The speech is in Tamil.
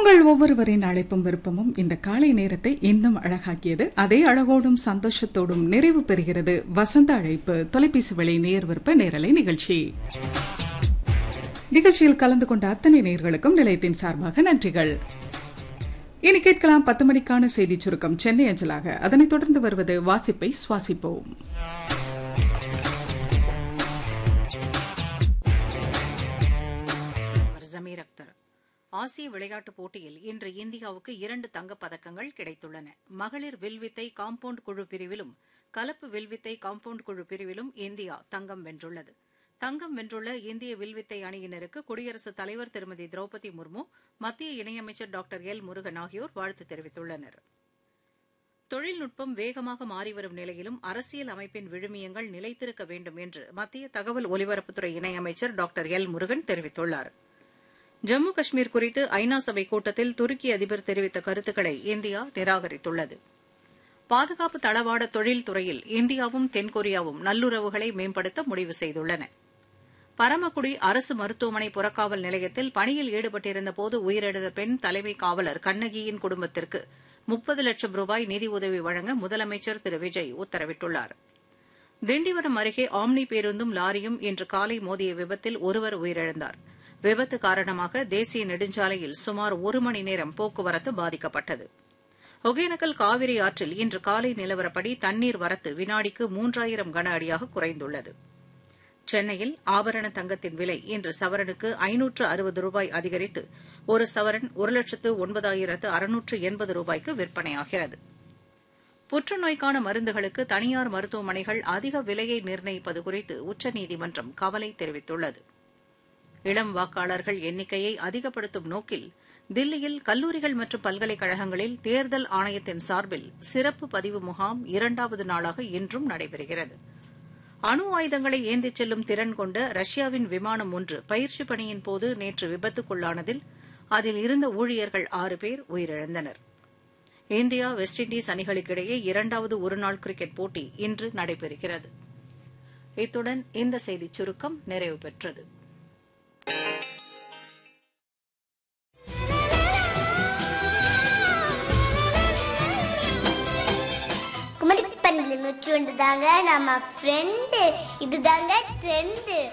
உங்கள் ஒவ்வொருவரின் அழைப்பும் விருப்பமும் இந்த காலை நேரத்தை இன்னும் அழகாக்கியது அதே அழகோடும் சந்தோஷத்தோடும் நிறைவு பெறுகிறது வசந்த அழைப்பு தொலைபேசி வழி நேர் விருப்ப நேரலை நிகழ்ச்சி நிகழ்ச்சியில் கலந்து கொண்ட அத்தனை நேர்களுக்கும் நிலையத்தின் சார்பாக நன்றிகள் இனி கேட்கலாம் பத்து மணிக்கான செய்தி சுருக்கம் சென்னை அஞ்சலாக அதனைத் தொடர்ந்து வருவது வாசிப்பை சுவாசிப்போம் ஜமீர் அக்தர் ஆசிய விளையாட்டுப் போட்டியில் இன்று இந்தியாவுக்கு இரண்டு தங்கப் பதக்கங்கள் கிடைத்துள்ளன மகளிர் வில்வித்தை காம்பவுண்ட் குழு பிரிவிலும் கலப்பு வில்வித்தை காம்பவுண்ட் குழு பிரிவிலும் இந்தியா தங்கம் வென்றுள்ளது தங்கம் வென்றுள்ள இந்திய வில்வித்தை அணியினருக்கு குடியரசுத் தலைவர் திருமதி திரௌபதி முர்மு மத்திய இணையமைச்சர் டாக்டர் எல் முருகன் ஆகியோர் வாழ்த்து தெரிவித்துள்ளனர் தொழில்நுட்பம் வேகமாக மாறிவரும் நிலையிலும் அரசியல் அமைப்பின் விழுமியங்கள் நிலைத்திருக்க வேண்டும் என்று மத்திய தகவல் ஒலிபரப்புத்துறை இணையமைச்சர் டாக்டர் எல் முருகன் தெரிவித்துள்ளார் ஜம்மு காஷ்மீர் குறித்து ஐநா சபை கூட்டத்தில் துருக்கி அதிபர் தெரிவித்த கருத்துக்களை இந்தியா நிராகரித்துள்ளது பாதுகாப்பு தளவாட தொழில் துறையில் இந்தியாவும் தென்கொரியாவும் நல்லுறவுகளை மேம்படுத்த முடிவு செய்துள்ளன பரமக்குடி அரசு மருத்துவமனை புறக்காவல் நிலையத்தில் பணியில் ஈடுபட்டிருந்தபோது உயிரிழந்த பெண் தலைமை காவலர் கண்ணகியின் குடும்பத்திற்கு முப்பது லட்சம் ரூபாய் நிதி உதவி வழங்க முதலமைச்சர் திரு விஜய் உத்தரவிட்டுள்ளார் திண்டிவனம் அருகே ஆம்னி பேருந்தும் லாரியும் இன்று காலை மோதிய விபத்தில் ஒருவர் உயிரிழந்தார் விபத்து காரணமாக தேசிய நெடுஞ்சாலையில் சுமார் ஒரு மணி நேரம் போக்குவரத்து பாதிக்கப்பட்டது ஒகேனக்கல் காவிரி ஆற்றில் இன்று காலை நிலவரப்படி தண்ணீர் வரத்து வினாடிக்கு மூன்றாயிரம் கன அடியாக குறைந்துள்ளது சென்னையில் ஆபரண தங்கத்தின் விலை இன்று சவரனுக்கு ஐநூற்று அறுபது ரூபாய் அதிகரித்து ஒரு சவரன் ஒரு லட்சத்து ஒன்பதாயிரத்து அறுநூற்று எண்பது ரூபாய்க்கு விற்பனையாகிறது புற்றுநோய்க்கான மருந்துகளுக்கு தனியார் மருத்துவமனைகள் அதிக விலையை நிர்ணயிப்பது குறித்து உச்சநீதிமன்றம் கவலை தெரிவித்துள்ளது இளம் வாக்காளர்கள் எண்ணிக்கையை அதிகப்படுத்தும் நோக்கில் தில்லியில் கல்லூரிகள் மற்றும் பல்கலைக்கழகங்களில் தேர்தல் ஆணையத்தின் சார்பில் சிறப்பு பதிவு முகாம் இரண்டாவது நாளாக இன்றும் நடைபெறுகிறது அணு ஆயுதங்களை ஏந்திச் செல்லும் திறன் கொண்ட ரஷ்யாவின் விமானம் ஒன்று பயிற்சி பணியின் போது நேற்று விபத்துக்குள்ளானதில் அதில் இருந்த ஊழியர்கள் ஆறு பேர் உயிரிழந்தனர் இந்தியா வெஸ்ட் இண்டீஸ் அணிகளுக்கிடையே இரண்டாவது ஒருநாள் கிரிக்கெட் போட்டி இன்று நடைபெறுகிறது இத்துடன் இந்த செய்திச் சுருக்கம் நிறைவு பெற்றது குமரி பண்டில் நூற்றி ஒன்று தாங்க நம்ம ஃப்ரெண்டு இதுதாங்க ட்ரெண்டு